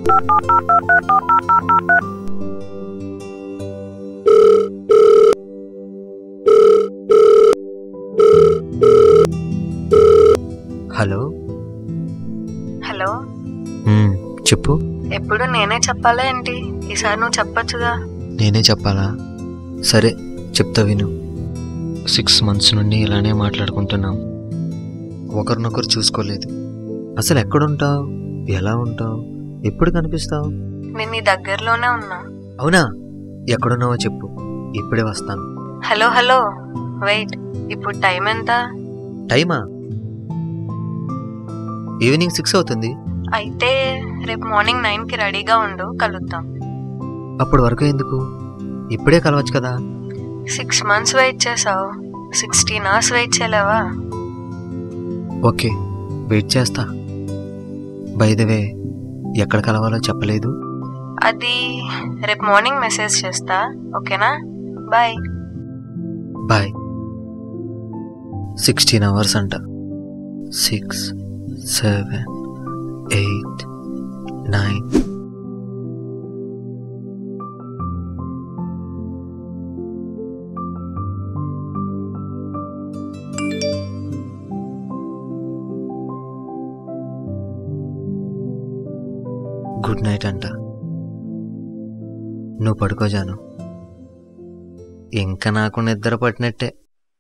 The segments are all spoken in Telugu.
హలో హలో మ్మ్, చెప్పు ఎప్పుడు నేనే చెప్పాలా ఏంటి ఈసారి నువ్వు చెప్పొచ్చుగా నేనే చెప్పాలా సరే చెప్తా విను సిక్స్ మంత్స్ నుండి ఇలానే మాట్లాడుకుంటున్నాం ఒకరినొకరు చూసుకోలేదు అసలు ఎక్కడుంటావు ఎలా ఉంటావు ఎప్పుడు కనిపిస్తావు నేను నీ దగ్గరలోనే ఉన్నా అవునా ఎక్కడున్నావో చెప్పు ఇప్పుడే వస్తాను హలో హలో వెయిట్ ఇప్పుడు టైం ఎంత టైమా ఈవినింగ్ సిక్స్ అవుతుంది అయితే రేపు మార్నింగ్ నైన్ కి రెడీగా ఉండు కలుద్దాం అప్పటి వరకు ఎందుకు ఇప్పుడే కలవచ్చు కదా సిక్స్ మంత్స్ వెయిట్ చేసావు సిక్స్టీన్ అవర్స్ వెయిట్ చేయలేవా ఓకే వెయిట్ చేస్తా బై ద వే ఎక్కడ కలవాలో చెప్పలేదు అది రేపు మార్నింగ్ మెసేజ్ చేస్తా ఓకేనా బాయ్ బాయ్ సిక్స్టీన్ అవర్స్ అంట six seven eight nine good night అంట నువ్వు పడుకోజాను ఇంకా నాకు నిద్ర పట్టినట్టే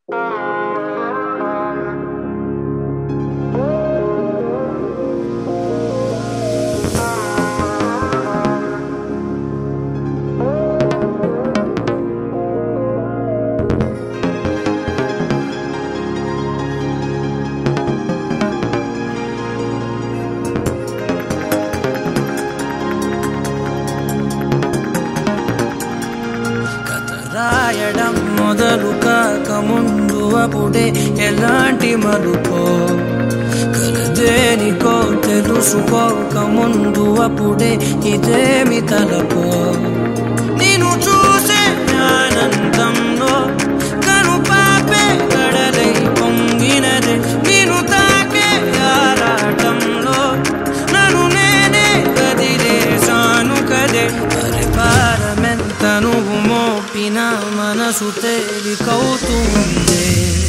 కథ రాయడం మొదలు కాక ముందు అప్పుడే ఎలాంటి మలుపో కలదేనికో తెలుసుకోక ముందు అప్పుడే ఇదేమి తలపో నేను చూసే ఆనందంలో కను పాపే కడలై పొంగినదే నేను తాకే ఆరాటంలో నన్ను నేనే కదిలేసాను కదే అరే పారమెంత నువ్వు మోపిన మనసు తేలికవుతుంది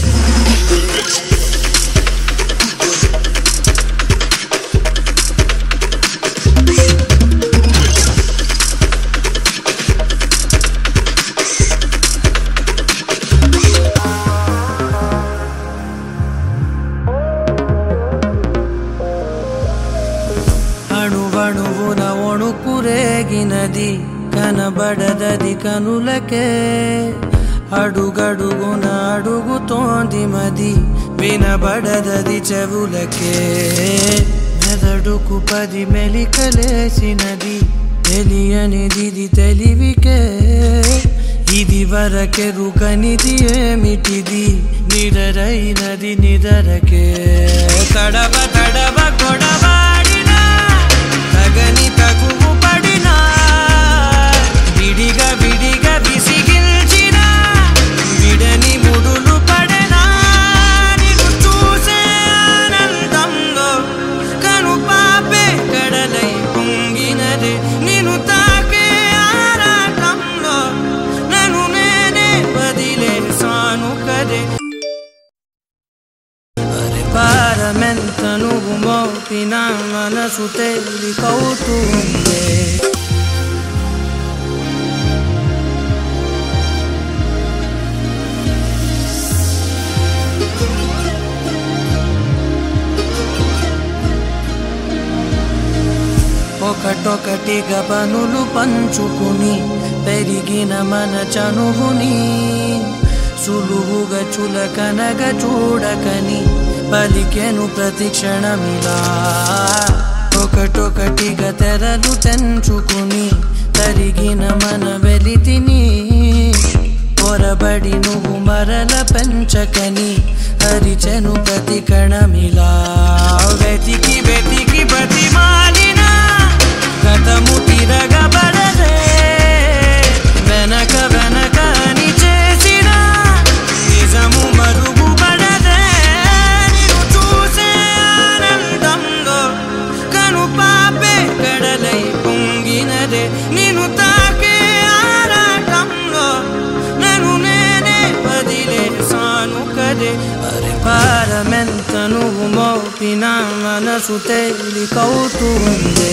అణువణువున ఒణుకురేగినది కనబడదది కనులకే అడుగడుగున అడుగుతోంది మది వినబడదది చెవులకే మెదడుకు పది మెలికలేసినది తెలియనిది తెలివికే ఇది వరకెరుకనిది ఏమిటిది నిరరైనది నిదరకే తడవ తడవ కొడవాడినా తగని తగువు పడినా విడిగా విడిగా విసిగిల్చిన విడని ముడులు పడనా నిన్ను చూసే ఆనందంలో కను పాపే కడలై పొంగినదే నిన్ను తాకే ఆరాటంలో నన్ను నేనే వదిలేసాను కదే అరే పారమెంత నువ్వు మోపిన మనసు తేలికవుతుంది ఒకటొకటిగా పనులు పంచుకుని పెరిగిన మన చనువుని సులువుగా చులకనగ చూడకని పలికెను ప్రతి క్షణమిలా ఒకటొకటిగా తెరలు తెంచుకుని తరిగిన మన వెలితిని పొరబడి నువ్వు మరల పెంచకని హరిచెను ప్రతి కణమిలా వెతికి వెతికి బతిమాలిన గతము తిరగబడదే వెనక వెనక అని చేసిన నిజము మరుగుపడదే నిన్ను చూసే ఆనందంలో కను పాపే కడలై పొంగి భారమెంత నువ్వు మోపిన మనసు తేలికవుతూ ఉందే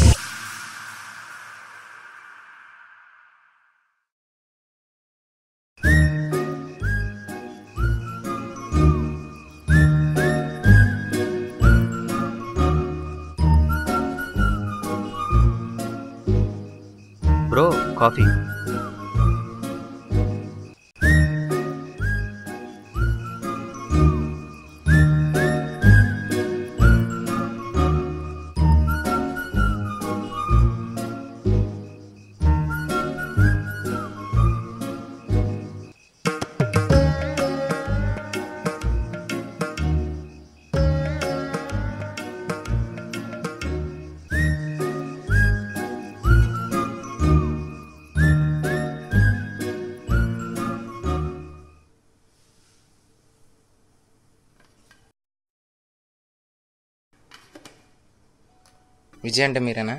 బ్రో కాఫీ విజయ్ అంటే మీరేనా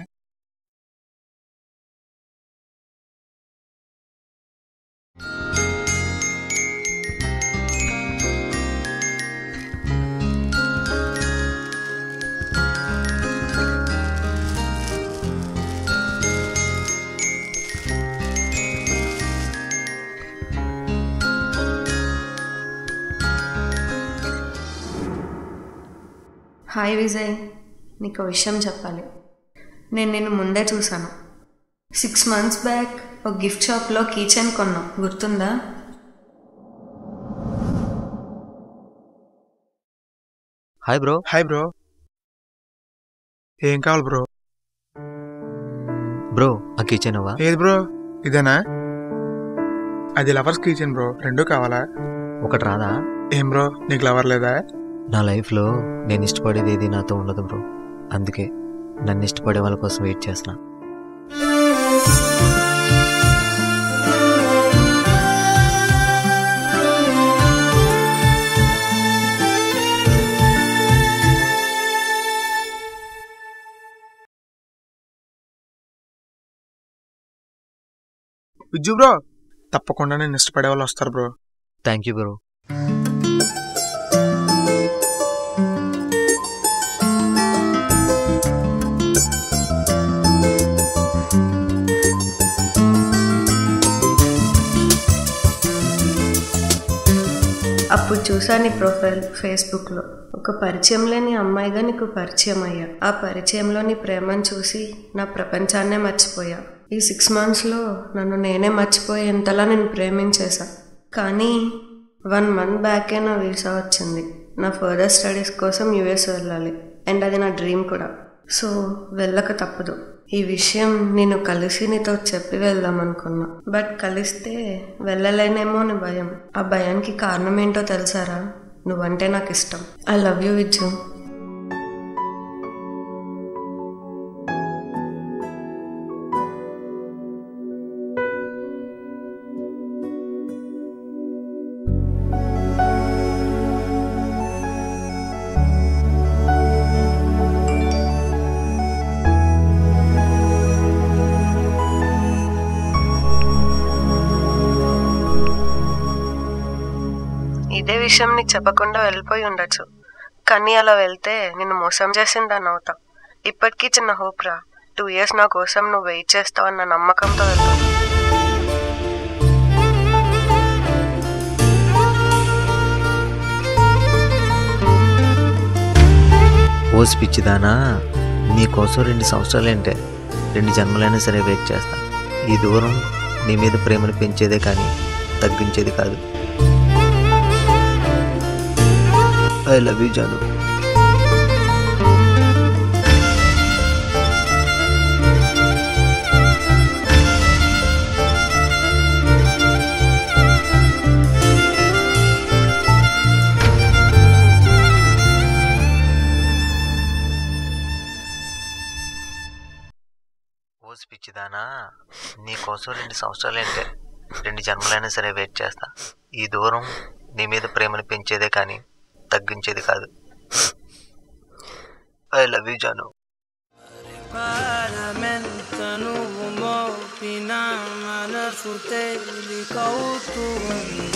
హాయ్ విజయ్ నీకు విషయం చెప్పాలి నేను నిన్ను ముందే చూశాను సిక్స్ మంత్స్ బ్యాక్ ఒక గిఫ్ట్ షాప్లో కీచెన్ కొన్నాం గుర్తుందా హాయ్ బ్రో హాయ్ బ్రో ఏం కావాలి బ్రో బ్రో ఆ కిచెన్ అవ్వా ఏది బ్రో ఇదేనా అది లవర్స్ కిచెన్ బ్రో రెండు కావాలా ఒకటి రాదా ఏం బ్రో నీకు లవర్ లేదా నా లైఫ్లో నేను ఇష్టపడేది ఏది నాతో ఉండదు బ్రో అందుకే నన్ను ఇష్టపడే వాళ్ళ కోసం వెయిట్ చేస్తున్నా విజ్జు బ్రో తప్పకుండా నేను ఇష్టపడే వాళ్ళు వస్తారు బ్రో థ్యాంక్ యూ బ్రో అప్పుడు చూసా నీ ప్రొఫైల్ ఫేస్బుక్లో ఒక పరిచయం లేని అమ్మాయిగా నీకు పరిచయం అయ్యా ఆ పరిచయంలో నీ ప్రేమను చూసి నా ప్రపంచాన్నే మర్చిపోయా ఈ సిక్స్ మంత్స్లో నన్ను నేనే మర్చిపోయి ఎంతలా నేను ప్రేమించేశా కానీ వన్ మంత్ బ్యాకే నా వీసా వచ్చింది నా ఫర్దర్ స్టడీస్ కోసం యూఎస్ వెళ్ళాలి అండ్ అది నా డ్రీమ్ కూడా సో వెళ్ళక తప్పదు ఈ విషయం నేను కలిసి నీతో చెప్పి వెళ్దాం అనుకున్నా బట్ కలిస్తే వెళ్ళలేనేమో అని భయం ఆ భయానికి కారణం ఏంటో తెలుసారా నువ్వంటే నాకు ఇష్టం ఐ లవ్ యూ విజ్జు ఇదే విషయం నీకు చెప్పకుండా వెళ్ళిపోయి ఉండొచ్చు కానీ అలా వెళ్తే నిన్ను మోసం చేసిందని అవుతా ఇప్పటికీ చిన్న హోప్ రా టూ ఇయర్స్ నా కోసం నువ్వు వెయిట్ చేస్తావన్న నమ్మకంతో వెళ్తా ఓసి పిచ్చిదానా నీ కోసం రెండు సంవత్సరాలేంటే రెండు జన్మలైనా సరే వెయిట్ చేస్తా ఈ దూరం నీ మీద ప్రేమను పెంచేదే కానీ తగ్గించేది కాదు ఐ లవ్ యూ జాను ఓసి పిచ్చిదానా నీ కోసం రెండు సంవత్సరాలేంటే రెండు జన్మలైనా సరే వెయిట్ చేస్తా ఈ దూరం నీ మీద ప్రేమను పెంచేదే కానీ తగ్గించేది కాదు ఐ లవ్ యూ జాను భారమెంత నువ్వు మోపిన మనసు తేలికవుతూ ఉంది